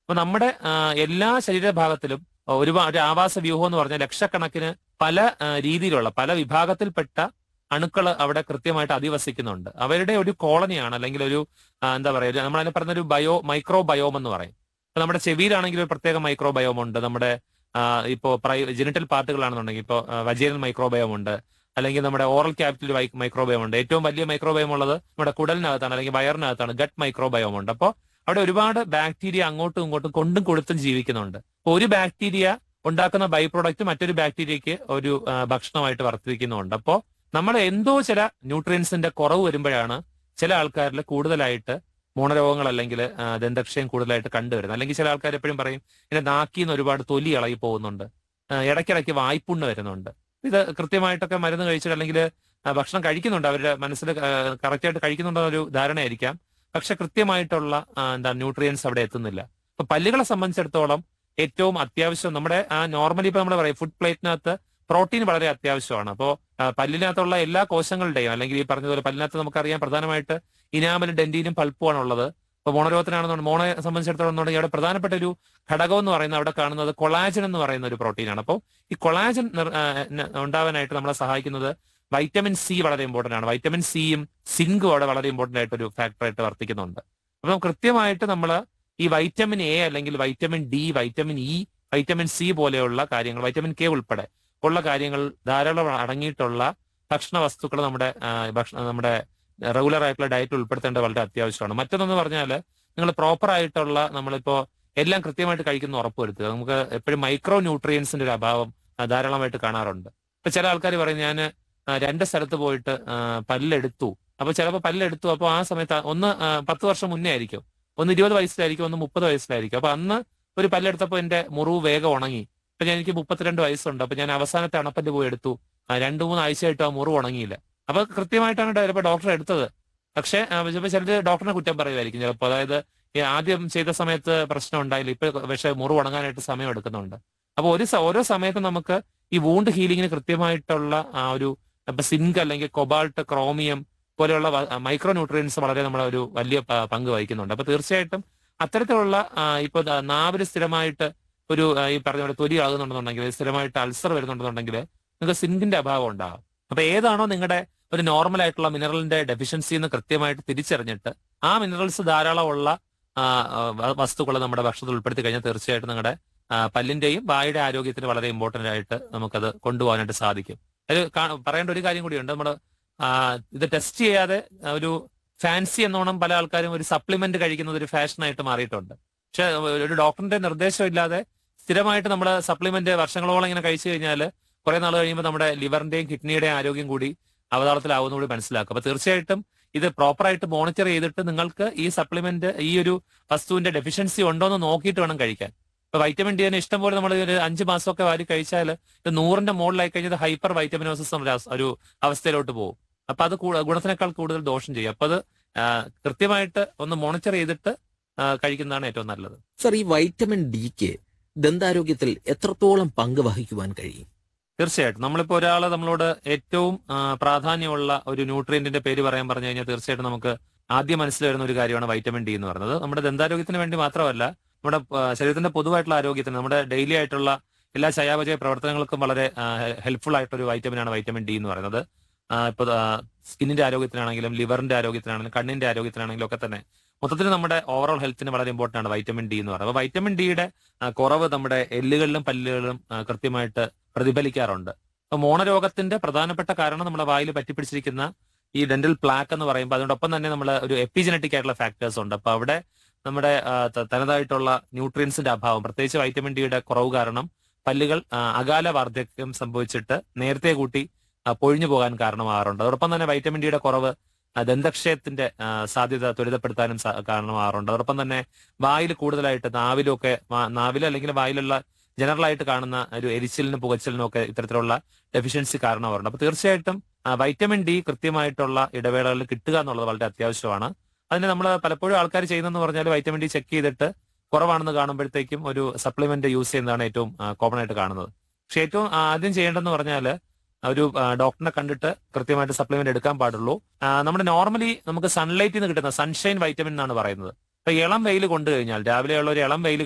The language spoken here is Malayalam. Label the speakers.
Speaker 1: അപ്പൊ നമ്മുടെ ആ, എല്ലാ ശരീരഭാഗത്തിലും ഒരുപാട് ഒരു ആവാസ വ്യൂഹം എന്ന് പറഞ്ഞാൽ ലക്ഷക്കണക്കിന് പല ആ, രീതിയിലുള്ള പല വിഭാഗത്തിൽപ്പെട്ട അണുക്കൾ അവിടെ കൃത്യമായിട്ട് അധിവസിക്കുന്നുണ്ട് അവരുടെ ഒരു കോളനിയാണ് അല്ലെങ്കിൽ ഒരു ആ, എന്താ പറയുക നമ്മൾ അതിനെ പറയുന്ന ഒരു ബയോ മൈക്രോ ബയോം എന്ന് പറയും ഇപ്പൊ നമ്മുടെ ചെവിയിലാണെങ്കിൽ ഒരു പ്രത്യേക മൈക്രോ ബയോം ഉണ്ട് നമ്മുടെ ആ, ഇപ്പോ പ്രൈ ജെനിറ്റൽ പാർട്ടുകളാണെന്നുണ്ടെങ്കിൽ ഇപ്പോൾ വജീനൽ മൈക്രോ ബയോം ഉണ്ട് അല്ലെങ്കിൽ നമ്മുടെ ഓറൽ ക്യാപിറ്റൽ മൈക്രോബയോം ഉണ്ട് ഏറ്റവും വലിയ മൈക്രോബയോം ഉള്ളത് നമ്മുടെ കുടലിനകത്താണ് അല്ലെങ്കിൽ വയറിനകത്താണ് ഗട്ട് മൈക്രോബയോം ഉണ്ട് അപ്പോൾ അവിടെ ഒരുപാട് ബാക്ടീരിയ അങ്ങോട്ടും ഇങ്ങോട്ടും കൊണ്ടും കൊടുത്തും ജീവിക്കുന്നുണ്ട് അപ്പൊ ഒരു ബാക്ടീരിയ ഉണ്ടാക്കുന്ന ബൈ പ്രോഡക്റ്റ് മറ്റൊരു ബാക്ടീരിയക്ക് ഒരു ആ, ഭക്ഷണമായിട്ട് വർത്തിക്കുന്നുണ്ട് അപ്പോൾ നമ്മൾ എന്തോ ചില ന്യൂട്രിയൻസിന്റെ കുറവ് വരുമ്പോഴാണ് ചില ആൾക്കാരിൽ കൂടുതലായിട്ട് മോണരോഗങ്ങൾ അല്ലെങ്കിൽ ആ, ദന്തക്ഷയം കൂടുതലായിട്ട് കണ്ടുവരുന്നത് അല്ലെങ്കിൽ ചില ആൾക്കാർ എപ്പോഴും പറയും ഇങ്ങനെ നാക്കിന്ന് ഒരുപാട് തൊലി ഇളകി പോകുന്നുണ്ട് ആ, ഇടയ്ക്കിടയ്ക്ക് വായ്പുണ്ണ് വരുന്നുണ്ട് ഇത് കൃത്യമായിട്ടൊക്കെ മരുന്ന് കഴിച്ചിട്ട് അല്ലെങ്കിൽ ആ, ഭക്ഷണം കഴിക്കുന്നുണ്ട് അവരുടെ മനസ്സിൽ കറക്റ്റായിട്ട് കഴിക്കുന്നുണ്ടെന്നൊരു ധാരണയായിരിക്കാം പക്ഷെ കൃത്യമായിട്ടുള്ള ആ, എന്താ ന്യൂട്രിയൻസ് അവിടെ എത്തുന്നില്ല അപ്പൊ പല്ലുകളെ സംബന്ധിച്ചിടത്തോളം ഏറ്റവും അത്യാവശ്യം നമ്മുടെ ആ നോർമലി ഇപ്പൊ നമ്മൾ പറയും ഫുഡ് പ്ലേറ്റിനകത്ത് പ്രോട്ടീൻ വളരെ അത്യാവശ്യമാണ് അപ്പോൾ പല്ലിനകത്തുള്ള എല്ലാ കോശങ്ങളുടെയും അല്ലെങ്കിൽ ഈ പറഞ്ഞതുപോലെ പല്ലിനകത്ത് നമുക്കറിയാം പ്രധാനമായിട്ട് ഇനാമലും ഡെന്റീനും പൾപ്പുമാണ് ഉള്ളത് ഇപ്പൊ മോണരോഗത്തിനാണെന്നുണ്ട് മോണയെ സംബന്ധിച്ചിടത്തോളം എന്നുണ്ടെങ്കിൽ അവിടെ പ്രധാനപ്പെട്ട ഒരു ഘടകം എന്ന് പറയുന്നത് അവിടെ കാണുന്നത് കൊളാജൻ എന്ന് പറയുന്ന ഒരു പ്രോട്ടീനാണ് അപ്പോൾ ഈ കൊളാജൻ നിർ- ആ, ന- ഉണ്ടാവാനായിട്ട് നമ്മളെ സഹായിക്കുന്നത് വൈറ്റമിൻ സി വളരെ ഇമ്പോർട്ടന്റ് ആണ് വൈറ്റമിൻ സിയും സിങ്കും അവിടെ വളരെ ഇമ്പോർട്ടന്റ് ആയിട്ട് ഒരു ഫാക്ടറായിട്ട് വർത്തിക്കുന്നുണ്ട് അപ്പം കൃത്യമായിട്ട് നമ്മൾ ഈ വൈറ്റമിൻ എ അല്ലെങ്കിൽ vitamin D vitamin E vitamin C പോലെയുള്ള കാര്യങ്ങൾ വൈറ്റമിൻ കെ ഉൾപ്പെടെ ഉള്ള കാര്യങ്ങൾ ധാരാളം അടങ്ങിയിട്ടുള്ള ഭക്ഷണ വസ്തുക്കൾ നമ്മുടെ ആ, ഭക്ഷണ നമ്മുടെ റെഗുലർ ആയിട്ടുള്ള ഡയറ്റ് ഉൾപ്പെടുത്തേണ്ടത് വളരെ അത്യാവശ്യമാണ് മറ്റൊന്നെന്ന് പറഞ്ഞാൽ നിങ്ങൾ പ്രോപ്പർ ആയിട്ടുള്ള നമ്മളിപ്പോ എല്ലാം കൃത്യമായിട്ട് കഴിക്കുന്ന ഉറപ്പുവരുത്തുക നമുക്ക് എപ്പോഴും മൈക്രോ ന്യൂട്രിയൻസിന്റെ ഒരു അഭാവം ആ, ധാരാളമായിട്ട് കാണാറുണ്ട് ഇപ്പൊ ചില ആൾക്കാർ പറയും ഞാൻ രണ്ട് സ്ഥലത്ത് പോയിട്ട് ആ, പല്ലെടുത്തു അപ്പൊ ചിലപ്പോൾ പല്ലെടുത്തു അപ്പൊ ആ സമയത്ത് ആ- ഒന്ന് ആ, പത്ത് വർഷം മുന്നേ ആയിരിക്കും ഒന്ന് ഇരുപത് വയസ്സിലായിരിക്കും ഒന്ന് മുപ്പത് വയസ്സിലായിരിക്കും അപ്പൊ അന്ന് ഒരു പല്ലെടുത്തപ്പോൾ എന്റെ മുറിവ് വേഗം ഉണങ്ങി ഇപ്പൊ ഞാൻ എനിക്ക് മുപ്പത്തിരണ്ട് വയസ്സുണ്ട് അപ്പൊ ഞാൻ അവസാനത്തെ അണപ്പല്ല് പോയി എടുത്തു ആ, രണ്ടു മൂന്ന് ആഴ്ചയായിട്ടും ആ മുറിവ് ഉണങ്ങിയില്ല അപ്പൊ കൃത്യമായിട്ടാണ് ചിലപ്പോൾ ഡോക്ടർ എടുത്തത് പക്ഷെ ചിലപ്പോൾ ചിലർ ഡോക്ടറിനെ കുറ്റം പറയുമായിരിക്കും ചിലപ്പോൾ അതായത് ഈ ആദ്യം ചെയ്ത സമയത്ത് പ്രശ്നം ഉണ്ടായില്ല ഇപ്പൊ പക്ഷെ മുറിവ് ഉണങ്ങാനായിട്ട് സമയം എടുക്കുന്നുണ്ട് അപ്പൊ ഒരു സ- ഓരോ സമയത്തും നമുക്ക് ഈ വൂണ്ട് ഹീലിങ്ങിന് കൃത്യമായിട്ടുള്ള ആ ഒരു ഇപ്പൊ സിങ്ക് അല്ലെങ്കിൽ കൊബാൾട്ട് ക്രോമിയം പോലെയുള്ള മൈക്രോ ന്യൂട്രിയൻസ് വളരെ നമ്മളെ ഒരു വലിയ പ- പങ്ക് വഹിക്കുന്നുണ്ട് അപ്പൊ തീർച്ചയായിട്ടും അത്തരത്തിലുള്ള ആ, ഇപ്പൊ ദാ നാവില് സ്ഥിരമായിട്ട് ഒരു ആ, ഈ പറഞ്ഞ പോലെ തൊലി ആകുന്നുണ്ടെന്നുണ്ടെങ്കിൽ സ്ഥിരമായിട്ട് അൾസർ വരുന്നുണ്ടെന്നുണ്ടെങ്കിൽ നിങ്ങൾക്ക് സിങ്കിന്റെ അഭാവം ഉണ്ടാകും അപ്പൊ ഏതാണോ നിങ്ങളുടെ ഒരു നോർമൽ ആയിട്ടുള്ള മിനറലിന്റെ ഡെഫിഷ്യൻസി എന്ന് കൃത്യമായിട്ട് തിരിച്ചറിഞ്ഞിട്ട് ആ മിനറൽസ് ധാരാളമുള്ള വസ്തുക്കൾ നമ്മുടെ ഭക്ഷണത്തിൽ ഉൾപ്പെടുത്തി കഴിഞ്ഞാൽ തീർച്ചയായിട്ടും നിങ്ങളുടെ ആ, പല്ലിന്റെയും വായുടെ ആരോഗ്യത്തിന് വളരെ ഇമ്പോർട്ടന്റ് ആയിട്ട് നമുക്കത് കൊണ്ടുപോകാനായിട്ട് സാധിക്കും അത് കാ- പറയേണ്ട ഒരു കാര്യം കൂടിയുണ്ട് നമ്മൾ ഇത് ടെസ്റ്റ് ചെയ്യാതെ ആ, ഒരു ഫാൻസി എന്നോണം പല ആൾക്കാരും ഒരു സപ്ലിമെന്റ് കഴിക്കുന്നത് ഒരു ഫാഷനായിട്ട് മാറിയിട്ടുണ്ട് പക്ഷെ ഒരു ഡോക്ടറിന്റെ നിർദ്ദേശം ഇല്ലാതെ സ്ഥിരമായിട്ട് നമ്മൾ സപ്ലിമെന്റ് വർഷങ്ങളോളം ഇങ്ങനെ കഴിച്ചു കഴിഞ്ഞാൽ കുറെ നാൾ കഴിയുമ്പോൾ നമ്മുടെ ലിവറിന്റെയും കിഡ്നിയുടെയും ആരോഗ്യം കൂടി അവതാളത്തിലാവുന്ന കൂടി മനസ്സിലാക്കും അപ്പൊ തീർച്ചയായിട്ടും ഇത് പ്രോപ്പറായിട്ട് മോണിറ്റർ ചെയ്തിട്ട് നിങ്ങൾക്ക് ഈ സപ്ലിമെന്റ് ഈ ഒരു വസ്തുവിന്റെ ഡെഫിഷ്യൻസി ഉണ്ടോ എന്ന് നോക്കിയിട്ട് വേണം കഴിക്കാൻ ഇപ്പൊ വൈറ്റമിൻ ഡി തന്നെ ഇഷ്ടം പോലെ നമ്മൾ ഒരു അഞ്ച് മാസമൊക്കെ വാരി കഴിച്ചാൽ ഇത് നൂറിന്റെ മുകളിലായി കഴിഞ്ഞത് ഹൈപ്പർ വൈറ്റമിനോസിസ് ഒരു അവസ്ഥ- ഒരു അവസ്ഥയിലോട്ട് പോകും അപ്പൊ അത് കൂ- ഗുണത്തിനേക്കാൾ കൂടുതൽ ദോഷം ചെയ്യും അപ്പൊ അത് ആ, കൃത്യമായിട്ട് ഒന്ന് മോണിറ്റർ ചെയ്തിട്ട് ആ, കഴിക്കുന്നതാണ് ഏറ്റവും നല്ലത്
Speaker 2: സർ ഈ വൈറ്റമിൻ ഡിക്ക് ദന്താരോഗ്യത്തിൽ എത്രത്തോളം പങ്ക് വഹിക്കുവാൻ കഴിയും
Speaker 1: തീർച്ചയായിട്ടും നമ്മളിപ്പോ ഒരാള് നമ്മളോട് ഏറ്റവും ആ, പ്രാധാന്യമുള്ള ഒരു ന്യൂട്രിയന്റിന്റെ പേര് പറയാൻ പറഞ്ഞു കഴിഞ്ഞാൽ തീർച്ചയായിട്ടും നമുക്ക് ആദ്യം മനസ്സിൽ വരുന്ന ഒരു കാര്യമാണ് വൈറ്റമിൻ ഡി എന്ന് പറയുന്നത് നമ്മുടെ ദന്താരോഗ്യത്തിന് വേണ്ടി മാത്രമല്ല നമ്മുടെ ആ, ശരീരത്തിന്റെ പൊതുവായിട്ടുള്ള ആരോഗ്യത്തിന് നമ്മുടെ ഡെയിലി ആയിട്ടുള്ള എല്ലാ ചയാപചയ പ്രവർത്തനങ്ങൾക്കും വളരെ ഹെൽപ്ഫുൾ ആയിട്ടൊരു വൈറ്റമിൻ ആണ് വൈറ്റമിൻ ഡി എന്ന് പറയുന്നത് ആ, ഇപ്പൊ സ്കിന്നിന്റെ ആരോഗ്യത്തിനാണെങ്കിലും ലിവറിന്റെ ആരോഗ്യത്തിനാണെങ്കിലും കണ്ണിന്റെ ആരോഗ്യത്തിനാണെങ്കിലും ഒക്കെ തന്നെ മൊത്തത്തിൽ നമ്മുടെ ഓവറോൾ ഹെൽത്തിന് വളരെ ഇമ്പോർട്ടന്റ് ആണ് വൈറ്റമിൻ ഡി എന്ന് പറയുന്നത് അപ്പൊ വൈറ്റമിൻ ഡിയുടെ കുറവ് നമ്മുടെ എല്ലുകളിലും പല്ലുകളിലും ആ, കൃത്യമായിട്ട് പ്രതിഫലിക്കാറുണ്ട് അപ്പൊ മോണരോഗത്തിന്റെ പ്രധാനപ്പെട്ട കാരണം നമ്മുടെ വായിൽ പറ്റിപ്പിടിച്ചിരിക്കുന്ന ഈ ഡെന്റൽ പ്ലാക്ക് എന്ന് പറയുമ്പോൾ അതിനോടൊപ്പം തന്നെ നമ്മൾ ഒരു എപ്പിജനറ്റിക് ആയിട്ടുള്ള ഫാക്ടേഴ്സ് ഉണ്ട് അപ്പൊ അവിടെ നമ്മുടെ ആ, ത- തനതായിട്ടുള്ള ന്യൂട്രിയൻസിന്റെ അഭാവം പ്രത്യേകിച്ച് വൈറ്റമിൻ ഡിയുടെ കുറവ് കാരണം പല്ലുകൾ ആ, അകാല വാർദ്ധക്യം സംഭവിച്ചിട്ട് നേരത്തെ കൂട്ടി ആ, പൊഴിഞ്ഞു പോകാൻ കാരണമാകാറുണ്ട് അതോടൊപ്പം തന്നെ വൈറ്റമിൻ ഡിയുടെ കുറവ് ആ, ദന്തക്ഷയത്തിന്റെ ആ, സാധ്യത ത്വരിതപ്പെടുത്താനും സ- കാരണമാകാറുണ്ട് അതോടൊപ്പം തന്നെ വായിൽ കൂടുതലായിട്ട് നാവിലൊക്കെ വാ- നാവിൽ അല്ലെങ്കിൽ വായിലുള്ള ജനറൽ ആയിട്ട് കാണുന്ന ഒരു എരിച്ചിലിനും പുകച്ചിലിനും ഒക്കെ ഇത്തരത്തിലുള്ള ഡെഫിഷ്യൻസി കാരണമാറുണ്ട് അപ്പൊ തീർച്ചയായിട്ടും ആ, വൈറ്റമിൻ ഡി കൃത്യമായിട്ടുള്ള ഇടവേളകളിൽ കിട്ടുക എന്നുള്ളത് വളരെ അത്യാവശ്യമാണ് അതിന് നമ്മൾ പലപ്പോഴും ആൾക്കാർ ചെയ്യുന്നതെന്ന് പറഞ്ഞാൽ വൈറ്റമിൻ ഡി ചെക്ക് ചെയ്തിട്ട് കുറവാണെന്ന് കാണുമ്പോഴത്തേക്കും ഒരു സപ്ലിമെന്റ് യൂസ് ചെയ്യുന്നതാണ് ഏറ്റവും കോമൺ ആയിട്ട് കാണുന്നത് പക്ഷെ ഏറ്റവും ആദ്യം ചെയ്യേണ്ടതെന്ന് പറഞ്ഞാൽ ഒരു ആ, ഡോക്ടറിനെ കണ്ടിട്ട് കൃത്യമായിട്ട് സപ്ലിമെന്റ് എടുക്കാൻ പാടുള്ളൂ ആ, നമ്മുടെ നോർമലി നമുക്ക് സൺലൈറ്റിൽ നിന്ന് കിട്ടുന്ന സൺഷൈൻ വൈറ്റമിൻ എന്നാണ് പറയുന്നത് ഇപ്പൊ ഇളം വെയിൽ കൊണ്ടു കഴിഞ്ഞാൽ രാവിലെയുള്ള ഒരു ഇളം വെയിൽ